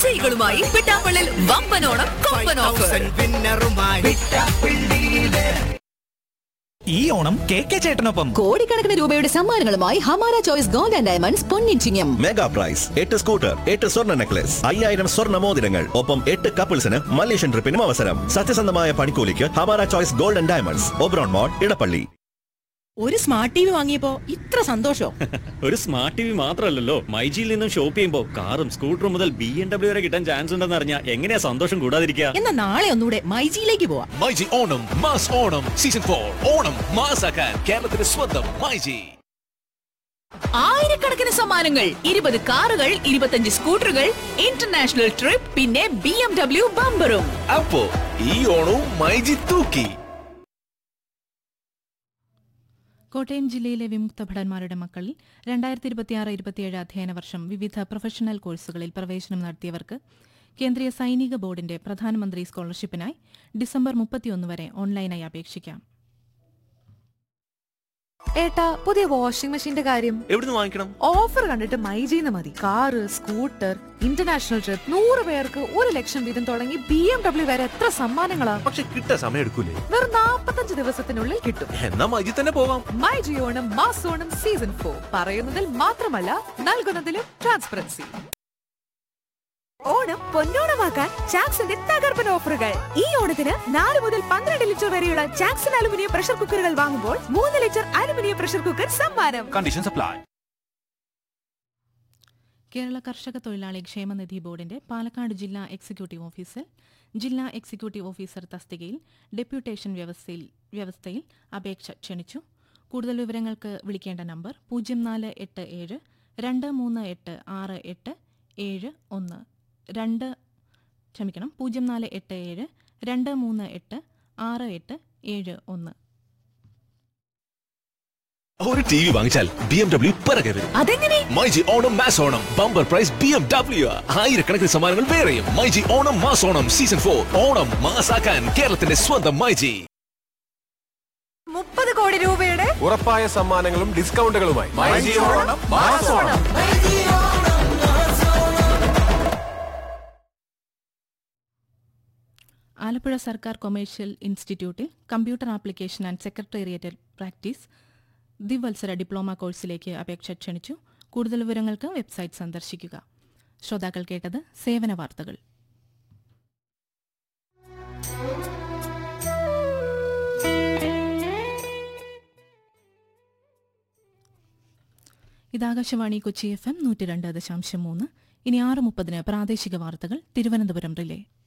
വിജയികളുമായി പിട്ടാപ്പള്ളിൽ വമ്പനോണം കൊമ്പൻ ഓഫർ ഈ Onam K K ചേട്ടനൊപ്പം കോടിക്കണക്കിന് രൂപയുടെ സമ്മാനങ്ങളുമായി Hamara choice gold and diamonds പൊന്നിച്ചിങ്ങം മെഗാ പ്രൈസ് എട്ട് സ്കൂട്ടർ എട്ട് സ്വർണ്ണ നെക്ലസ് അയ്യായിരം സ്വർണ്ണ മോതിരങ്ങൾ ഒപ്പം എട്ട് കപ്പിൾസിന് മലേഷ്യൻ ട്രിപ്പിനും അവസരം സത്യസന്ധമായ പണിക്കൂലിക്ക് Hamara choice golden diamonds Oberon mall Edappally ഒരു സ്മാർട്ട് ടി വി വാങ്ങിയപ്പോ ഇത്ര സന്തോഷം ഒരു സ്മാർട്ട് ടി വി മാത്രമല്ലല്ലോ മൈജിയിൽ നിന്നും ഷോപ്പ് ചെയ്യുമ്പോൾ കാറും സ്കൂട്ടറും മുതൽ ബി എം ഡബ്ല്യു വരെ കിട്ടാൻ ചാൻസ് ഉണ്ടെന്ന് അറിഞ്ഞാൽ എങ്ങനെയാ സന്തോഷം കൂടാതിരിക്കുക എന്നാ നാളെ ഒന്നുകൂടെ മൈജിയിലേക്ക് പോവാം myG Onam mass Onam season for Onam മാസാക്കാൻ കേരളത്തിന്റെ സ്വന്തം മൈജി ആയിരക്കണക്കിന് സമ്മാനങ്ങൾ ഇരുപത് കാറുകൾ ഇരുപത്തഞ്ച് സ്കൂട്ടറുകൾ ഇന്റർനാഷണൽ ട്രിപ്പ് പിന്നെ ബി എം ഡബ്ല്യു ബമ്പറും അപ്പോ ഈ ഓണവും മൈജി തൂക്കി കോട്ടയം ജില്ലയിലെ വിമുക്ത ഭടന്മാരുടെ മക്കളിൽ രണ്ടായിരത്തി ഇരുപത്തിയാറ് ഇരുപത്തിയേഴ് അധ്യയന വർഷം വിവിധ പ്രൊഫഷണൽ കോഴ്സുകളിൽ പ്രവേശനം നടത്തിയവർക്ക് കേന്ദ്രീയ സൈനിക ബോർഡിന്റെ പ്രധാനമന്ത്രി സ്കോളർഷിപ്പിനായി ഡിസംബർ മുപ്പത്തിയൊന്ന് വരെ ഓൺലൈനായി അപേക്ഷിക്കാം ഏട്ടാ പുതിയ വാഷിംഗ് മെഷീന്റെ കാര്യം എവിടുന്ന് വാങ്ങിക്കണം ഓഫർ കണ്ടിട്ട് മൈജീന്ന് മതി കാറ് സ്കൂട്ടർ ഇന്റർനാഷണൽ ട്രിപ്പ് നൂറ് പേർക്ക് ഒരു ലക്ഷം വീതം തുടങ്ങി ബി എം ഡബ്ല്യു വരെ എത്ര സമ്മാനങ്ങളാ പക്ഷെ കിട്ടാൻ സമയം എടുക്കൂലേ വെറും നാപ്പത്തഞ്ച് ദിവസത്തിനുള്ളിൽ കിട്ടും എന്നാ മൈജി തന്നെ പോവാം മൈ ജിയോണം മാസോണം സീസൺ ഫോർ പറയുന്നതിൽ മാത്രമല്ല നൽകുന്നതിലും ട്രാൻസ്പെറൻസി ഓണം പൊന്നോണമാക്കാൻ ചാക്സിന്റെ തകർപ്പൻ ഓഫറുകൾ ഈ ഓണത്തിന് നാല് മുതൽ പന്ത്രണ്ട് ലിറ്റർ വരെയുള്ള ചാക്സൺ അലുമിനിയം പ്രഷർ കുക്കറുകൾ വാങ്ങുമ്പോൾ മൂന്ന് ലിറ്റർ അലുമിനിയം പ്രഷർ കുക്കർ സമ്മാനം കണ്ടീഷൻ സപ്ലൈ കേരള കർഷക തൊഴിലാളി ക്ഷേമനിധി ബോർഡിന്റെ പാലക്കാട് ജില്ലാ എക്സിക്യൂട്ടീവ് ഓഫീസിൽ ജില്ലാ എക്സിക്യൂട്ടീവ് ഓഫീസർ തസ്തികയിൽ ഡെപ്യൂട്ടേഷൻ വ്യവസ്ഥയിൽ വ്യവസ്ഥയിൽ അപേക്ഷ ക്ഷണിച്ചു കൂടുതൽ വിവരങ്ങൾക്ക് വിളിക്കേണ്ട നമ്പർ പൂജ്യം നാല് എട്ട് ഏഴ് രണ്ട് മൂന്ന് എട്ട് ആറ് എട്ട് ഏഴ് ഒന്ന് രണ്ട് ക്ഷമിക്കണം പൂജ്യം നാല് എട്ട് ഏഴ് രണ്ട് മൂന്ന് എട്ട് ആറ് എട്ട് ഏഴ് ഒന്ന് ഒരു ടി വി വാങ്ങിച്ചാൽ ബി എം ഡബ്ല്യു പിറകെ വരും അതെങ്ങനെ myG Onam mass Onam bumper prize B M W ആയിരക്കണക്കിന് സമ്മാനങ്ങൾ വേറെയും myG Onam mass Onam season for Onam മാസാക്കാൻ കേരളത്തിന്റെ സ്വന്തം മൈജി മുപ്പത് കോടി രൂപയുടെ ഉറപ്പായ സമ്മാനങ്ങളും ഡിസ്കൗണ്ടുകളുമായി മൈജി ഓണം മാസ് ഓണം ആലപ്പുഴ സർക്കാർ കൊമേഴ്ഷ്യൽ ഇൻസ്റ്റിറ്റ്യൂട്ടിൽ computer application and secretariat practice ദ്വിവത്സര ഡിപ്ലോമ കോഴ്സിലേക്ക് അപേക്ഷ ക്ഷണിച്ചു കൂടുതൽ വിവരങ്ങൾക്ക് വെബ്സൈറ്റ് സന്ദർശിക്കുക ശ്രോതാക്കൾ കേട്ടത് സേവന വാർത്തകൾ ഇത് ആകാശവാണി കൊച്ചി എഫ് എം നൂറ്റി രണ്ട് ദശാംശം മൂന്ന് ഇനി ആറ് മുപ്പതിന് പ്രാദേശിക വാർത്തകൾ തിരുവനന്തപുരം റിലേ